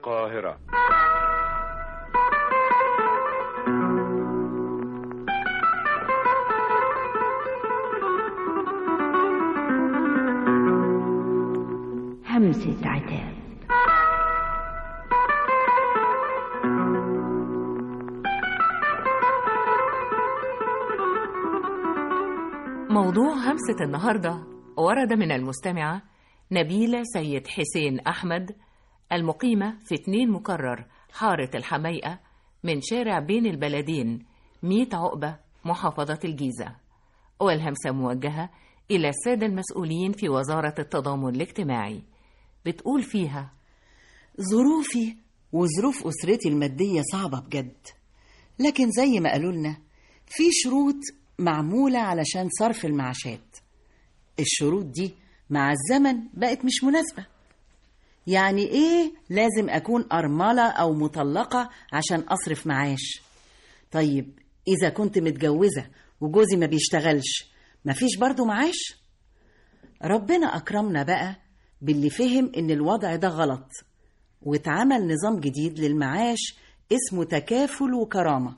القاهرة همسة عتاب موضوع همسة النهاردة ورد من المستمعة نبيلة سيد حسين أحمد المقيمة في اتنين مكرر حارة الحميقة من شارع بين البلدين ميت عقبة محافظة الجيزة والهمسة موجهة إلى السادة المسؤولين في وزارة التضامن الاجتماعي بتقول فيها ظروفي وظروف أسرتي المادية صعبة بجد لكن زي ما قالوا لنا في شروط معمولة علشان صرف المعاشات الشروط دي مع الزمن بقت مش مناسبة يعني ايه لازم اكون ارملة او مطلقة عشان اصرف معاش طيب اذا كنت متجوزة وجوزي ما بيشتغلش مفيش برضو معاش ربنا اكرمنا بقى باللي فهم ان الوضع ده غلط واتعمل نظام جديد للمعاش اسمه تكافل وكرامة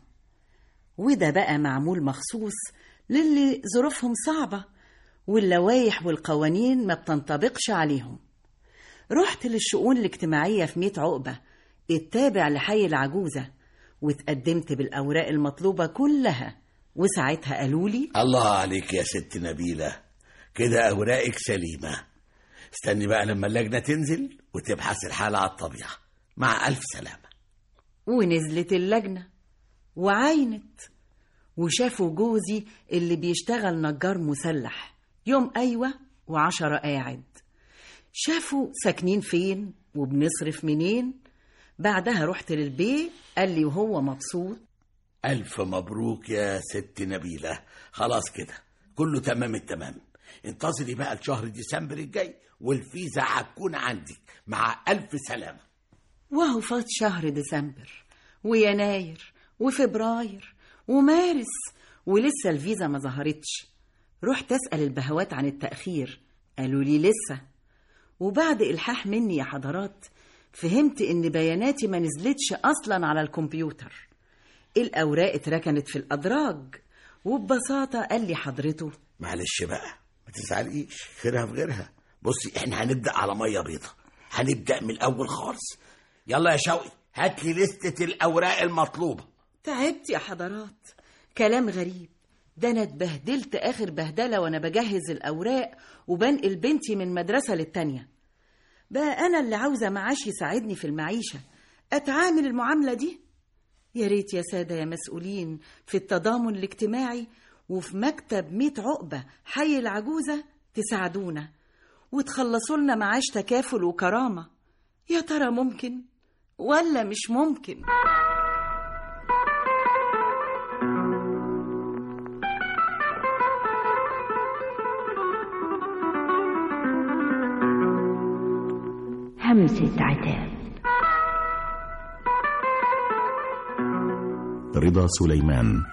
وده بقى معمول مخصوص للي ظروفهم صعبة واللوائح والقوانين ما بتنطبقش عليهم رحت للشؤون الاجتماعية في ميت عقبة التابع لحي العجوزة واتقدمت بالأوراق المطلوبة كلها وساعتها قالوا لي الله عليك يا ست نبيلة كده أوراقك سليمة استني بقى لما اللجنة تنزل وتبحث الحالة على الطبيعة مع ألف سلامة ونزلت اللجنة وعينت وشافوا جوزي اللي بيشتغل نجار مسلح يوم أيوة وعشرة قاعد شافوا ساكنين فين وبنصرف منين بعدها رحت للبيت قال لي وهو مبسوط ألف مبروك يا ست نبيلة خلاص كده كله تمام التمام انتظري بقى لشهر ديسمبر الجاي والفيزا هتكون عندك مع ألف سلامة وهو فات شهر ديسمبر ويناير وفبراير ومارس ولسه الفيزا ما ظهرتش رحت أسأل البهوات عن التأخير قالوا لي لسه وبعد إلحاح مني يا حضرات فهمت إن بياناتي ما نزلتش أصلا على الكمبيوتر الأوراق اتركنت في الأدراج وببساطة قال لي حضرته معلش بقى ما تزعليش خيرها في غيرها بصي احنا هنبدأ على مية بيضة هنبدأ من الأول خالص يلا يا شوقي هات لي لستة الأوراق المطلوبة تعبت يا حضرات كلام غريب ده انا اتبهدلت اخر بهدله وانا بجهز الاوراق وبنقل بنتي من مدرسه للتانيه بقى انا اللي عاوزه معاش يساعدني في المعيشه اتعامل المعامله دي يا ريت يا ساده يا مسؤولين في التضامن الاجتماعي وفي مكتب ميت عقبه حي العجوزه تساعدونا وتخلصوا لنا معاش تكافل وكرامه يا ترى ممكن ولا مش ممكن همسة عتاب رضا سليمان